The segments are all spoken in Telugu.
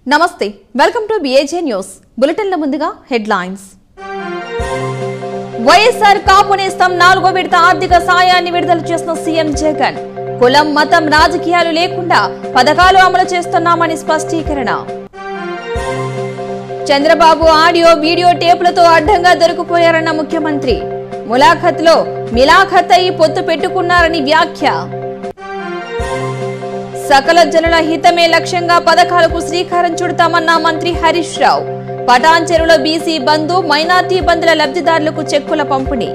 నమస్తే వెల్కమ్ టు బిఏజే న్యూస్ బులెటిన్ల ముందుగా హెడ్లైన్స్ వైఎస్ఆర్ కాపు నేస్తం నాలుగో విడత ఆర్థిక సాయాన్ని విడుదల చేసిన సీఎం జగన్ కులం మతం రాజకీయాలు లేకుండా పథకాలు అమలు చేస్తున్నామని స్పష్టీకరణ చంద్రబాబు ఆడియో వీడియో టేపులతో అడ్డంగా దొరికిపోయారన్న ముఖ్యమంత్రి ములాఖత్ లో మిలాఖత్ అయి పొత్తు పెట్టుకున్నారని వ్యాఖ్య సకల జనుల హితమే లక్ష్యంగా పథకాలకు శ్రీకారం చుడతామన్న మంత్రి హరీష్ రావు పటాన్ చెరువులో బీసీ బంధు మైనార్టీ బంధుల లబ్ధిదారులకు చెక్కుల పంపిణీ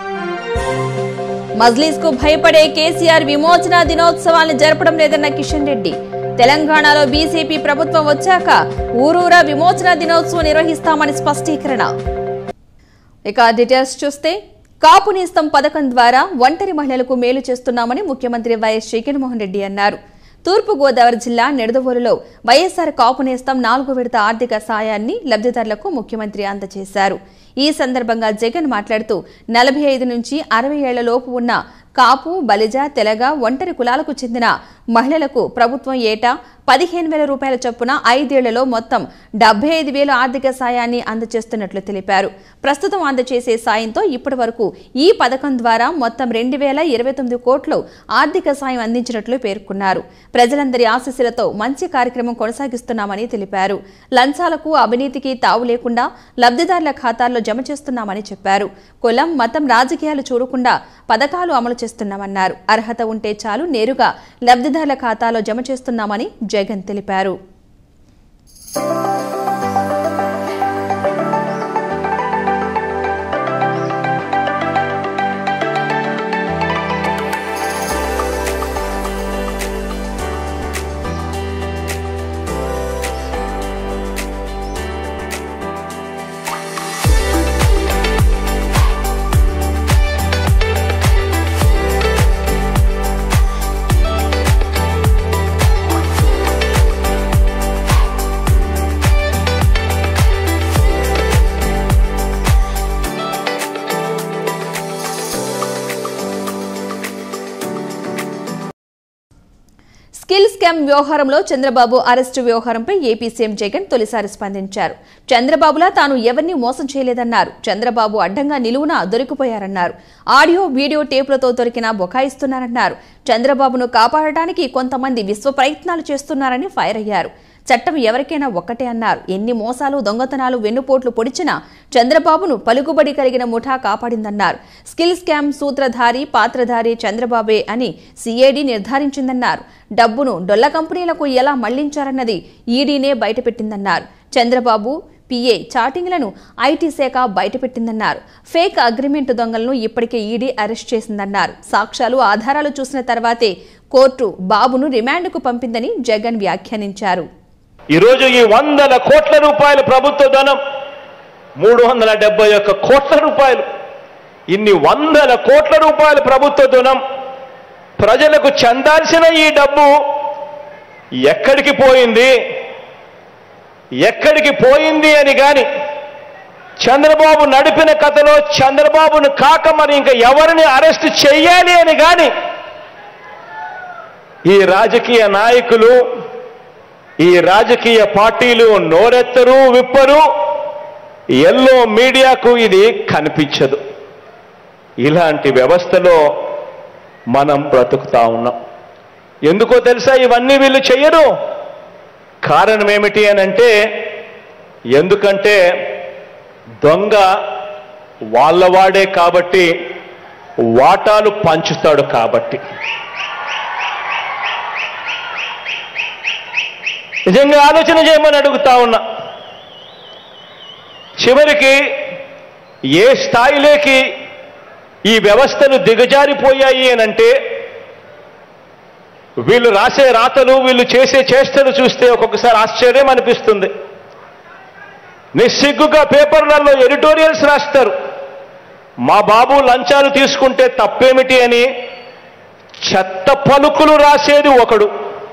మజ్లీస్ కు భయపడే కేసీఆర్ విమోచన దినోత్సవాన్ని జరపడం లేదన్న కిషన్ రెడ్డి తెలంగాణలో బీజేపీ ప్రభుత్వం వచ్చాక ఊరూరా విమోచన దినోత్సవం నిర్వహిస్తామని స్పష్టీకరణ ఇక డీటెయిల్స్ చూస్తే కాపు నేస్తం పథకం ద్వారా ఒంటరి మహిళలకు మేలు చేస్తున్నామని ముఖ్యమంత్రి వైఎస్ జగన్మోహన్ రెడ్డి అన్నారు తూర్పు గోదావరి జిల్లా నిడదవోలులో వైఎస్ఆర్ కాపు నేస్తం నాలుగో విడత ఆర్థిక సాయాన్ని లబ్ధిదారులకు ముఖ్యమంత్రి అందజేశారు ఈ సందర్భంగా జగన్ మాట్లాడుతూ నలభై ఐదు నుంచి అరవై ఏళ్ల లోపు ఉన్న కాపు బలిజ తెలగ ఒంటరి కులాలకు చెందిన మహిళలకు ప్రభుత్వం ఏటా పదిహేను వేల రూపాయల చొప్పున ఐదేళ్లలో మొత్తం డెబ్బై ఐదు వేల ఆర్థిక సాయాన్ని అందజేస్తున్నట్లు తెలిపారు ప్రస్తుతం అందజేసే సాయంతో ఇప్పటి వరకు ఈ పథకం ద్వారా మొత్తం రెండు వేల ఇరవై తొమ్మిది కోట్లు ఆర్థిక సాయం అందించినట్లు పేర్కొన్నారు ప్రజలందరి ఆశీస్సులతో మంచి కార్యక్రమం కొనసాగిస్తున్నామని తెలిపారు లంచాలకు అవినీతికి తావు లేకుండా లబ్ధిదారుల ఖాతాల్లో జమ చేస్తున్నామని చెప్పారు కులం మతం రాజకీయాలు చూడకుండా పథకాలు అమలు చేస్తున్నామన్నారు అర్హత ఉంటే చాలు నేరుగా లబ్ధిదారుల ఖాతాలో జమ చేస్తున్నామని జగన్ తెలిపారు స్కిల్ స్కామ్ వ్యవహారంలో చంద్రబాబు అరెస్టు వ్యవహారంపై ఏపీ సీఎం జగన్ తొలిసారి స్పందించారు చంద్రబాబులా తాను ఎవరిని మోసం చేయలేదన్నారు చంద్రబాబు అడ్డంగా నిలువున దొరికిపోయారన్నారు ఆడియో వీడియో టేపులతో దొరికిన బొకాయిస్తున్నారన్నారు చంద్రబాబును కాపాడటానికి కొంతమంది విశ్వ ప్రయత్నాలు చేస్తున్నారని ఫైర్ అయ్యారు చట్టం ఎవరికైనా ఒక్కటే అన్నారు ఎన్ని మోసాలు దొంగతనాలు వెన్నుపోట్లు పొడిచినా చంద్రబాబును పలుకుబడి కలిగిన ముఠా కాపాడిందన్నారు స్కిల్ స్కామ్ సూత్రధారి పాత్రధారి చంద్రబాబే అని సిఐడి నిర్ధారించిందన్నారు డబ్బును డొల్ల కంపెనీలకు ఎలా మళ్లించారన్నది ఈడీనే బయటపెట్టిందన్నారు చంద్రబాబు పిఏ చాటింగ్లను ఐటీ శాఖ బయటపెట్టిందన్నారు ఫేక్ అగ్రిమెంట్ దొంగలను ఇప్పటికే ఈడీ అరెస్ట్ చేసిందన్నారు సాక్ష్యాలు ఆధారాలు చూసిన తర్వాతే కోర్టు బాబును రిమాండ్కు పంపిందని జగన్ వ్యాఖ్యానించారు ఈరోజు ఈ వందల కోట్ల రూపాయల ప్రభుత్వ ధనం మూడు వందల డెబ్బై ఒక్క కోట్ల రూపాయలు ఇన్ని వందల కోట్ల రూపాయల ప్రభుత్వ ధనం ప్రజలకు చెందాల్సిన ఈ డబ్బు ఎక్కడికి పోయింది ఎక్కడికి పోయింది అని గాని చంద్రబాబు నడిపిన కథలో చంద్రబాబును కాక మరి ఇంకా ఎవరిని అరెస్ట్ చెయ్యాలి అని గాని ఈ రాజకీయ నాయకులు ఈ రాజకీయ పార్టీలు నోరెత్తరు విప్పరు ఎల్లో మీడియాకు ఇది కనిపించదు ఇలాంటి వ్యవస్థలో మనం బ్రతుకుతా ఉన్నాం ఎందుకో తెలుసా ఇవన్నీ వీళ్ళు చెయ్యరు కారణం ఏమిటి అని అంటే ఎందుకంటే దొంగ వాళ్ళవాడే కాబట్టి వాటాలు పంచుతాడు కాబట్టి నిజంగా ఆలోచన చేయమని అడుగుతా ఉన్నా చివరికి ఏ స్థాయిలోకి ఈ వ్యవస్థలు దిగజారిపోయాయి అనంటే వీళ్ళు రాసే రాతలు వీళ్ళు చేసే చేష్టలు చూస్తే ఒక్కొక్కసారి ఆశ్చర్యం అనిపిస్తుంది నిస్సిగ్గుగా పేపర్లలో ఎడిటోరియల్స్ రాస్తారు మా బాబు లంచాలు తీసుకుంటే తప్పేమిటి అని చెత్త పలుకులు రాసేది ఒకడు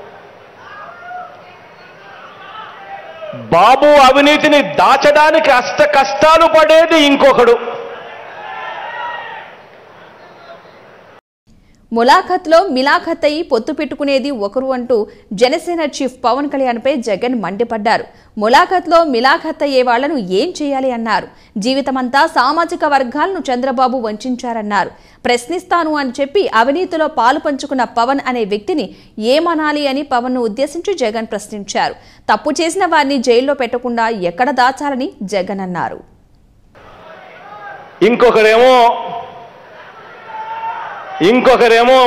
బాబు అవినీతిని దాచడానికి అష్ట కష్టాలు పడేది ఇంకొకడు ములాఖత్లో మిలాఖత్ అయి పొత్తు పెట్టుకునేది ఒకరు అంటూ జనసేన చీఫ్ పవన్ కళ్యాణ్పై జగన్ మండిపడ్డారు ములాఖత్లో మిలాఖత్ అయ్యే వాళ్లను ఏం చేయాలి అన్నారు జీవితమంతా సామాజిక వర్గాలను చంద్రబాబు వంచారన్నారు ప్రశ్నిస్తాను అని చెప్పి అవినీతిలో పాలు పంచుకున్న పవన్ అనే వ్యక్తిని ఏమనాలి అని పవన్ను ఉద్దేశించి జగన్ ప్రశ్నించారు తప్పు చేసిన వారిని జైల్లో పెట్టకుండా ఎక్కడ దాచాలని జగన్ అన్నారు ఇంకొకరేమో ఇంకొకరేమో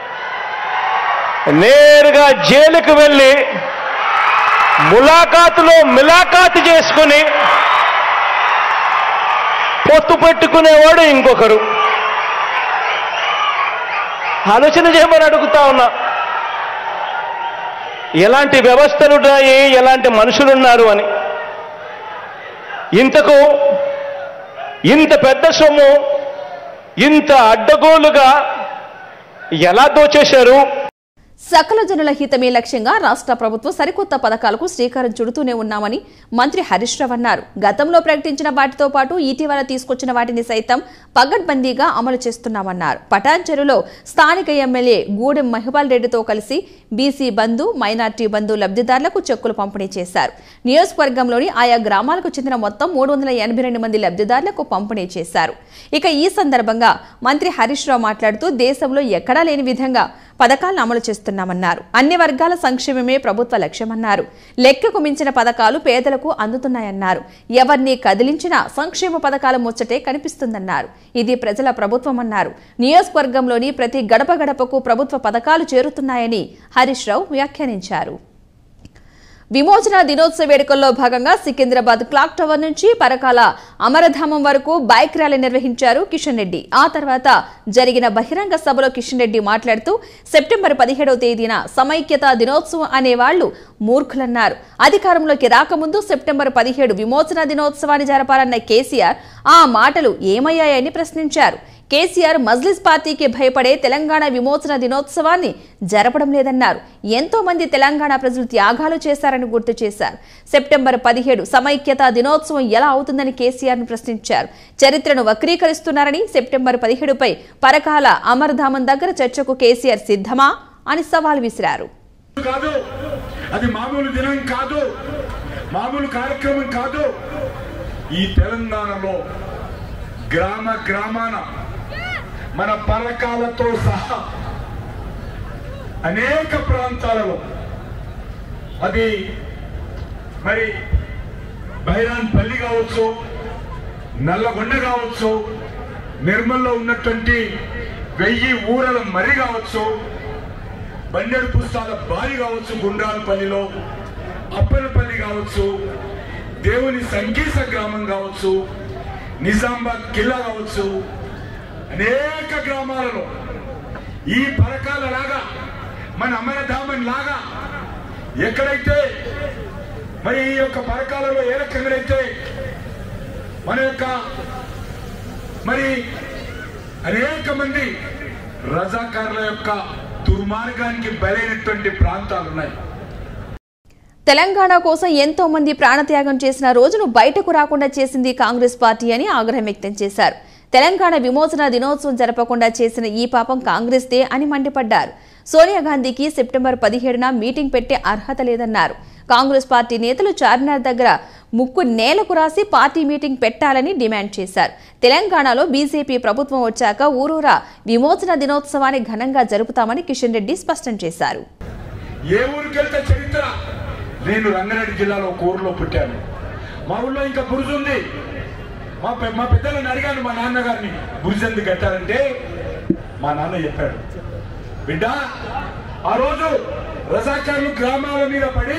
నేరుగా జైలుకు వెళ్ళి ములాఖాతులో మిలాఖాతు చేసుకుని పొత్తు పెట్టుకునేవాడు ఇంకొకరు ఆలోచన చేయమని అడుగుతా ఉన్నా ఎలాంటి వ్యవస్థలున్నాయి ఎలాంటి మనుషులున్నారు అని ఇంతకు ఇంత పెద్ద సొమ్ము ఇంత అడ్డగోలుగా ఎలా దోచేశారు సకల జనుల హితమే లక్ష్యంగా రాష్ట్ర ప్రభుత్వం సరికొత్త పథకాలకు శ్రీకారం చుడుతూనే ఉన్నామని మంత్రి హరీష్ రావు అన్నారు గతంలో ప్రకటించిన వాటితో పాటు ఇటీవల తీసుకొచ్చిన వాటిని సైతం పగడ్బందీగా అమలు చేస్తున్నామన్నారు పటాన్చెరులో స్థానిక ఎమ్మెల్యే గూడెం మహిపాల్ రెడ్డితో కలిసి బీసీ బంధు మైనార్టీ బంధు లబ్ధిదారులకు చెక్కులు పంపిణీ చేశారు నియోజకవర్గంలోని ఆయా గ్రామాలకు చెందిన మొత్తం మూడు వందల ఎనభై రెండు మంది లబ్ధిదారులకు పంపిణీ చేశారు ఇక ఈ సందర్భంగా మంత్రి హరీష్ రావు మాట్లాడుతూ దేశంలో ఎక్కడా లేని విధంగా పథకాలను అమలు చేస్తున్నామన్నారు అన్ని వర్గాల సంక్షేమమే ప్రభుత్వ లక్ష్యమన్నారు లెక్కకు మించిన పథకాలు పేదలకు అందుతున్నాయన్నారు ఎవరిని కదిలించినా సంక్షేమ పథకాల ముచ్చటే కనిపిస్తుందన్నారు ఇది ప్రజల ప్రభుత్వమన్నారు నియోజకవర్గంలోని ప్రతి గడప గడపకు ప్రభుత్వ పథకాలు చేరుతున్నాయని హరీష్ రావు వ్యాఖ్యానించారు విమోచన దినోత్సవ వేడుకల్లో భాగంగా సికింద్రాబాద్ క్లాక్ టవర్ నుంచి పరకాల అమరధామం వరకు బైక్ ర్యాలీ నిర్వహించారు కిషన్ రెడ్డి ఆ తర్వాత జరిగిన బహిరంగ సభలో కిషన్ రెడ్డి మాట్లాడుతూ సెప్టెంబర్ పదిహేడవ తేదీన సమైక్యత దినోత్సవం అనేవాళ్లు మూర్ఖులన్నారు అధికారంలోకి రాకముందు సెప్టెంబర్ పదిహేడు విమోచన దినోత్సవాన్ని జరపాలన్న కేసీఆర్ ఆ మాటలు ఏమయ్యాయని ప్రశ్నించారు కేసీఆర్ మజ్లిస్ పార్టీకి భయపడే తెలంగాణ విమోచన దినోత్సవాన్ని జరపడం లేదన్నారు ఎంతో మంది తెలంగాణ ప్రజలు త్యాగాలు చేశారని గుర్తు చేశారు సెప్టెంబర్ పదిహేడు సమైక్యత దినోత్సవం ఎలా అవుతుందని కేసీఆర్ ను ప్రశ్నించారు చరిత్రను వక్రీకరిస్తున్నారని సెప్టెంబర్ పదిహేడుపై పరకాల అమర్ధామం దగ్గర చర్చకు కేసీఆర్ సిద్ధమా అని సవాల్ విసిరారు కాదు అది మామూలు దినం కాదు మామూలు కార్యక్రమం కాదు ఈ తెలంగాణలో గ్రామ గ్రామాన మన పరకాలతో సహా అనేక ప్రాంతాలలో అది మరి బైరాన్ పల్లి కావచ్చు నల్లగొండ కావచ్చు నిర్మల్లో ఉన్నటువంటి వెయ్యి ఊరల మరి కావచ్చు బండెడు పుస్తాల బావి కావచ్చు గుండ్రాలపల్లిలో అప్పలపల్లి కావచ్చు దేవుని సంగీత గ్రామం కావచ్చు నిజామాబాద్ కిల్లా కావచ్చు అనేక గ్రామాలలో ఈ పరకాల లాగా మన అమరధామన్ లాగా ఎక్కడైతే మరి ఈ యొక్క పరకాలలో ఏ రకంగా అయితే మన యొక్క మరి అనేక మంది రజాకారుల యొక్క దుర్మార్గానికి బలైనటువంటి ప్రాంతాలు ఉన్నాయి తెలంగాణ కోసం ఎంతో మంది ప్రాణత్యాగం చేసిన రోజును బయటకు రాకుండా చేసింది కాంగ్రెస్ పార్టీ అని ఆగ్రహం వ్యక్తం చేశారు తెలంగాణ విమోచన దినోత్సవం జరపకుండా చేసిన ఈ పాపం కాంగ్రెస్దే అని మండిపడ్డారు సోనియా గాంధీకి సెప్టెంబర్ పదిహేడున మీటింగ్ పెట్టే అర్హత లేదన్నారు కాంగ్రెస్ పార్టీ నేతలు చార్మినార్ దగ్గర ముక్కు నేలకు రాసి పార్టీ మీటింగ్ పెట్టాలని డిమాండ్ చేశారు తెలంగాణలో బీజేపీ ప్రభుత్వం వచ్చాక ఊరూరా విమోచన దినోత్సవాన్ని ఘనంగా జరుపుతామని కిషన్ రెడ్డి స్పష్టం చేశారు ఏ ఊరికి వెళ్తే చరిత్ర నేను రంగారెడ్డి జిల్లాలో ఒక ఊరిలో పుట్టాను మా ఊళ్ళో ఇంకా బురుజు ఉంది మా పె- మా పెద్దలను అడిగాను మా నాన్నగారిని బురుజు ఎందుకు కట్టారంటే మా నాన్న చెప్పాడు బిడ్డ ఆ రోజు రజాకారులు గ్రామాల మీద పడి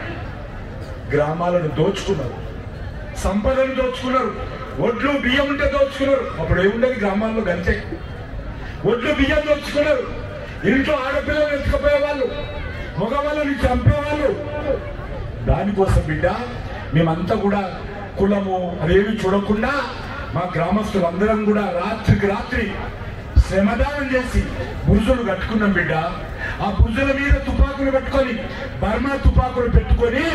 గ్రామాలను దోచుకున్నారు సంపదను దోచుకున్నారు ఒడ్లు బియ్యం ఉంటే దోచుకున్నారు అప్పుడు ఏముండేది గ్రామాల్లో గంతే ఒడ్లు బియ్యం దోచుకున్నారు ఇంట్లో ఆడపిల్లలు ఎత్తుకుపోయే వాళ్ళు మగవాళ్ళని చంపేవాళ్ళు దానికోసం బిడ్డ మేమంతా కూడా కులము అదేమి చూడకుండా మా గ్రామస్తులు అందరం కూడా రాత్రికి రాత్రి శ్రమదానం చేసి బురుజులు కట్టుకున్నాం బిడ్డ ఆ బురుజుల మీద తుపాకులు పెట్టుకొని బర్మా తుపాకులు పెట్టుకొని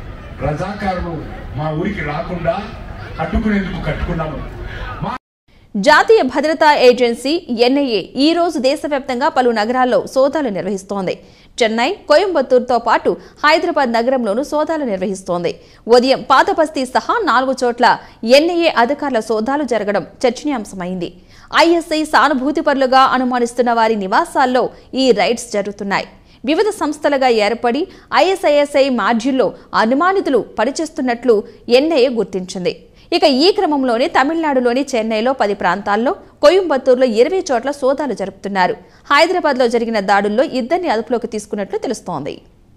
రజాకారులు మా ఊరికి రాకుండా అడ్డుకునేందుకు కట్టుకున్నాము మా జాతీయ భద్రతా ఏజెన్సీ ఎన్ఐఏ ఈ రోజు దేశవ్యాప్తంగా పలు నగరాల్లో సోదాలు నిర్వహిస్తోంది చెన్నై కోయంబత్తూరుతో పాటు హైదరాబాద్ నగరంలోనూ సోదాలు నిర్వహిస్తోంది ఉదయం పాతబస్తీ సహా నాలుగు చోట్ల ఎన్ఐఏ అధికారుల సోదాలు జరగడం చర్చనీయాంశమైంది ఐఎస్ఐ సానుభూతిపరులుగా అనుమానిస్తున్న వారి నివాసాల్లో ఈ రైడ్స్ జరుగుతున్నాయి వివిధ సంస్థలుగా ఏర్పడి ఐఎస్ఐఎస్ఐ మాడ్యూల్లో అనుమానితులు పనిచేస్తున్నట్లు ఎన్ఐఏ గుర్తించింది ఇక ఈ క్రమంలోనే తమిళనాడులోని చెన్నైలో పది ప్రాంతాల్లో కోయంబత్తూరులో ఇరవై చోట్ల సోదాలు జరుపుతున్నారు హైదరాబాద్లో జరిగిన దాడుల్లో ఇద్దరిని అదుపులోకి తీసుకున్నట్లు తెలుస్తోంది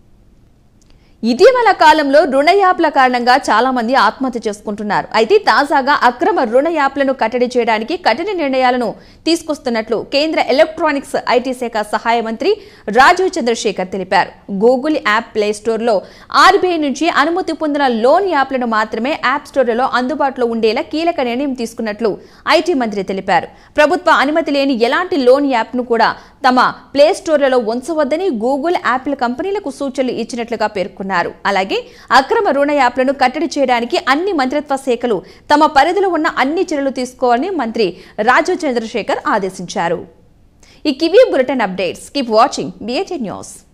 ఇటీవల కాలంలో రుణ యాప్ల కారణంగా చాలా మంది ఆత్మహత్య చేసుకుంటున్నారు అయితే తాజాగా అక్రమ రుణ యాప్లను కట్టడి చేయడానికి కఠిన నిర్ణయాలను తీసుకొస్తున్నట్లు కేంద్ర ఎలక్ట్రానిక్స్ ఐటీ శాఖ సహాయ మంత్రి రాజీవ్ చంద్రశేఖర్ తెలిపారు గూగుల్ యాప్ ప్లే స్టోర్లో ఆర్బీఐ నుంచి అనుమతి పొందిన లోన్ యాప్లను మాత్రమే యాప్ స్టోర్లలో అందుబాటులో ఉండేలా కీలక నిర్ణయం తీసుకున్నట్లు ఐటీ మంత్రి తెలిపారు ప్రభుత్వ అనుమతి లేని ఎలాంటి లోన్ యాప్ను కూడా తమ ప్లే స్టోర్లలో ఉంచవద్దని గూగుల్ యాపిల్ కంపెనీలకు సూచనలు ఇచ్చినట్లుగా పేర్కొన్నారు అలాగే అక్రమ రుణ యాప్లను కట్టడి చేయడానికి అన్ని మంత్రిత్వ శాఖలు తమ పరిధిలో ఉన్న అన్ని చర్యలు తీసుకోవాలని మంత్రి రాజీవ్ చంద్రశేఖర్ ఆదేశించారు ఈ కివీ bulletin updates keep watching BAT news